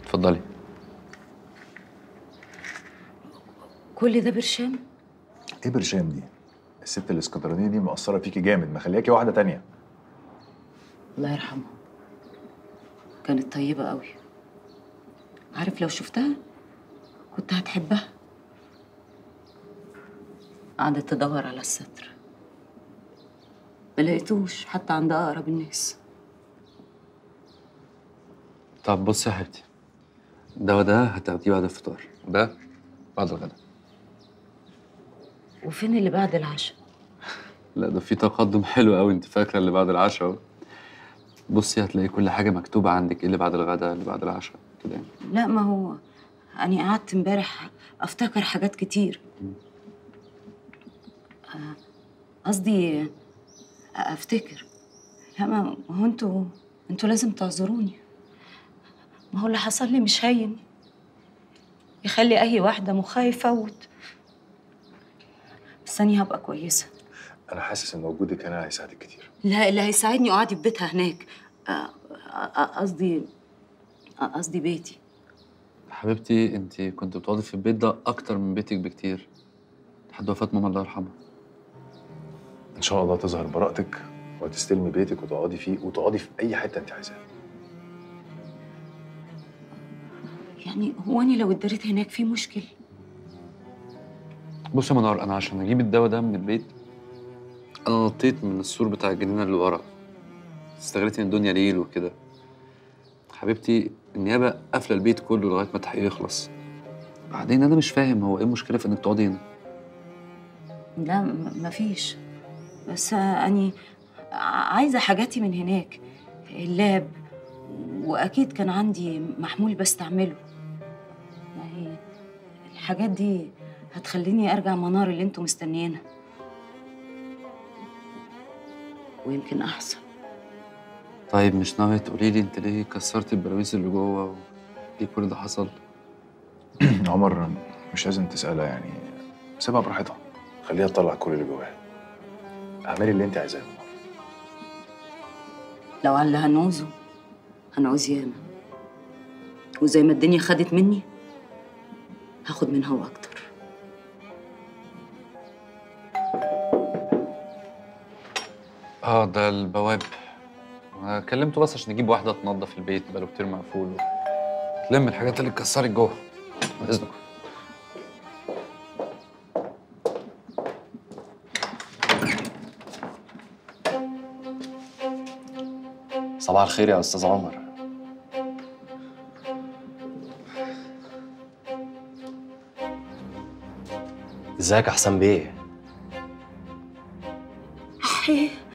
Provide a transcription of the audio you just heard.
اتفضلي كل ده برشام ايه برشام دي؟ الست الاسكندرانيه دي مأثره فيكي جامد مخلياكي واحده تانية الله يرحمها كانت طيبة قوي عارف لو شفتها كنت هتحبها قعدت تدور على الستر ما لقيتوش حتى عند أقرب الناس طب بصي يا حبيبتي الدواء ده هتاخديه بعد الفطار وده بعد الغدا وفين اللي بعد العشاء لا ده في تقدم حلو قوي انت فاكره اللي بعد العشاء اهو بصي هتلاقي كل حاجه مكتوبه عندك ايه اللي بعد الغدا اللي بعد العشاء كده يعني لا ما هو أنا قعدت امبارح أفتكر حاجات كتير آه، قصدي أفتكر لا ما ما هو انتوا انتوا لازم تعذروني ما هو اللي حصل لي مش هين يخلي أي واحدة مخها يفوت بس أنا هبقى كويسة انا حاسس ان وجودك هنا هيساعدك كتير لا اللي هيساعدني قعدي في بيتها هناك آه، آه، قصدي آه، قصدي بيتي حبيبتي انت كنت بتقعدي في البيت ده اكتر من بيتك بكتير لحد وفاه ماما الله يرحمها ان شاء الله تظهر براءتك وتستلمي بيتك وتقعدي فيه وتقعدي في اي حته انت عايزاها يعني هو أنا لو اتدريت هناك في مشكل بص يا منار انا عشان اجيب الدواء ده من البيت انا نطيت من السور بتاع الجنينه اللي ورا استغلت ان الدنيا ليل وكده حبيبتي النيابه قافله البيت كله لغايه ما التحقيق يخلص بعدين انا مش فاهم هو ايه المشكله في انك تقعدي هنا لا م- مفيش بس أني عايزة حاجاتي من هناك اللاب وأكيد كان عندي محمول بستعمله ما هي الحاجات دي هتخليني أرجع منار اللي انتوا مستنيينها ويمكن أحسن طيب مش ناوية تقولي لي انت ليه كسرتي البراويز اللي جوه وليه كل ده حصل عمر مش لازم تسالها يعني سيبها براحتها خليها تطلع كل اللي جواها اعملي اللي انت عايزاه لو على اللي هنعوزه هنعوز ياما وزي ما الدنيا خدت مني هاخد منها واكتر اه ده البواب انا كلمته بس عشان نجيب واحده تنظف البيت بقاله كتير مقفول تلم الحاجات اللي اتكسرت جوه عن اذنك صباح الخير يا استاذ عمر ازيك يا حسام بيه أحي